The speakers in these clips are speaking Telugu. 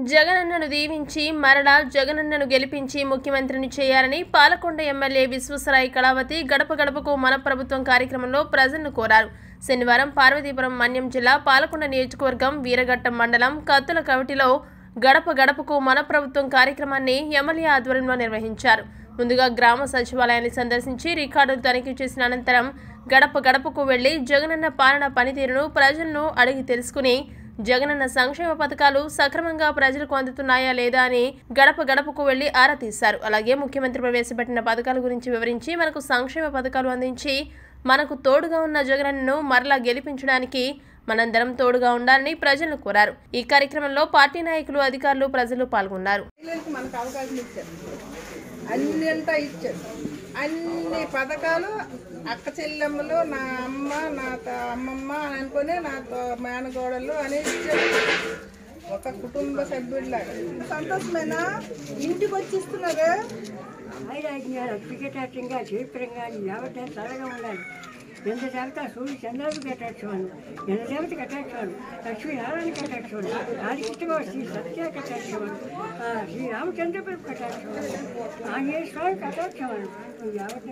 జగనన్నను దీవించి మరలా జగనన్నను గెలిపించి ముఖ్యమంత్రిని చేయాలని పాలకొండ ఎమ్మెల్యే విశ్వసరాయ్ కళావతి గడప గడపకు మన ప్రభుత్వం కార్యక్రమంలో ప్రజలను కోరారు శనివారం పార్వతీపురం మన్యం జిల్లా పాలకొండ నియోజకవర్గం వీరఘట్టం మండలం కత్తుల కవిటిలో గడప గడపకు మన ప్రభుత్వం కార్యక్రమాన్ని ఎమ్మెల్యే ఆధ్వర్యంలో నిర్వహించారు ముందుగా గ్రామ సచివాలయాన్ని సందర్శించి రికార్డులు తనిఖీ చేసిన అనంతరం గడప గడపకు వెళ్లి జగనన్న పాలన పనితీరును ప్రజలను అడిగి తెలుసుకుని జగనన్న సంక్షేమ పథకాలు సక్రమంగా ప్రజలకు అందుతున్నాయా లేదా అని గడప గడపకు వెళ్లి ఆరా తీశారు అలాగే ముఖ్యమంత్రి ప్రవేశపెట్టిన పథకాల గురించి వివరించి మనకు సంక్షేమ పథకాలు అందించి మనకు తోడుగా ఉన్న జగనన్నను మరలా గెలిపించడానికి మనందరం తోడుగా ఉండాలని ప్రజలను కోరారు ఈ కార్యక్రమంలో పార్టీ నాయకులు అధికారులు ప్రజలు పాల్గొన్నారు మహిళలకు మనకు అవకాశం ఇచ్చారు అన్నింటా ఇచ్చారు అన్ని పథకాలు అక్క చెల్లెమ్మలు నా అమ్మ నా త- అమ్మమ్మ అని అనుకుని నా తో- మేనగోడలు అనేది ఇచ్చారు ఒక కుటుంబ సభ్యుడిలాగా సంతోషమేనా ఇంటికి వచ్చి ఇస్తున్నారు వైరాగ్యాలు క్రికెటంగా జయప్రంగా యావత చల్లగా ఉండాలి ఎంత దేవత సూర్య చంద్రుడికి కట్టాడు ఎంత దేవత కట్టాడు లక్ష్మీనారాయణ కట్టాడు ఆదికిష్టమో శ్రీ సత్య కట్టాడు శ్రీ రామచంద్ర ప్రభు కట్టాడు ఆంజనేయ స్వామి కట్టాడు నువ్వు యావత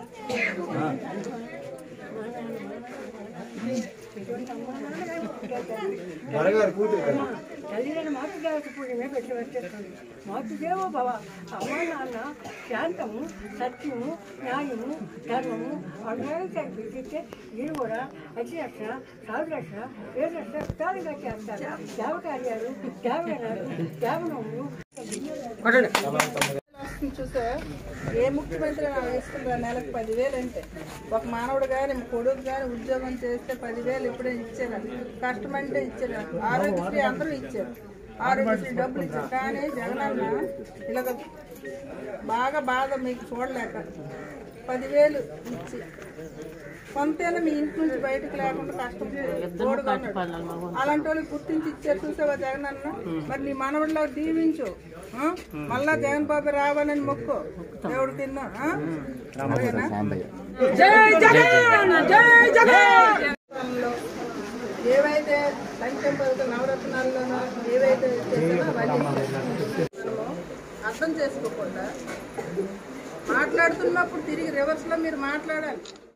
తల్లిదండ్రులు మాతృదేవత పూజమే పెట్టి వచ్చేస్తుంది మాతృదేవో భవ అమ్మ నాన్న శాంతము సత్యము న్యాయము ధర్మము అడుగు కనిపిస్తే వీరు కూడా అతిరక్షణ సాధురక్షణ వేదరక్షణ విధాలుగా చేస్తారు దేవకార్యాలు దేవగణాలు దేవనములు వస్తుంది చూసా ఏ ముఖ్యమంత్రి నాకు ఇస్తున్నా నెలకు పదివేలు అంటే ఒక మానవుడు కానీ కొడుకు కానీ ఉద్యోగం చేస్తే పదివేలు ఇప్పుడే ఇచ్చారు కష్టమంటే ఇచ్చారు ఆరోగ్యశ్రీ అందరూ ఇచ్చారు ఆరోగ్యశ్రీ డబ్బులు ఇచ్చారు కానీ జగనన్న ఇలాగ బాగా బాధ మీకు చూడలేక పదివేలు ఇచ్చి కొంతైనా మీ ఇంటి నుంచి బయటకు లేకుండా కష్టం తోడుగా ఉన్నాడు. అలాంటి వాళ్ళకి గుర్తించి ఇచ్చారు చూసావా జగన్ అన్న మరి నీ మనవడిలో దీవించు ఆ? మళ్ళా జగన్ బాబు రావాలని మొక్కు దేవుడు కింద ఆ? అలాగేనా? లో ఏవైతే సంక్షేమ పథకం నవరత్నాల్లోనో ఏవైతే చేశారో అవన్నీ అర్థం చేసుకోకుండా మాట్లాడుతున్నప్పుడు తిరిగి రివర్స్లో మీరు మాట్లాడాలి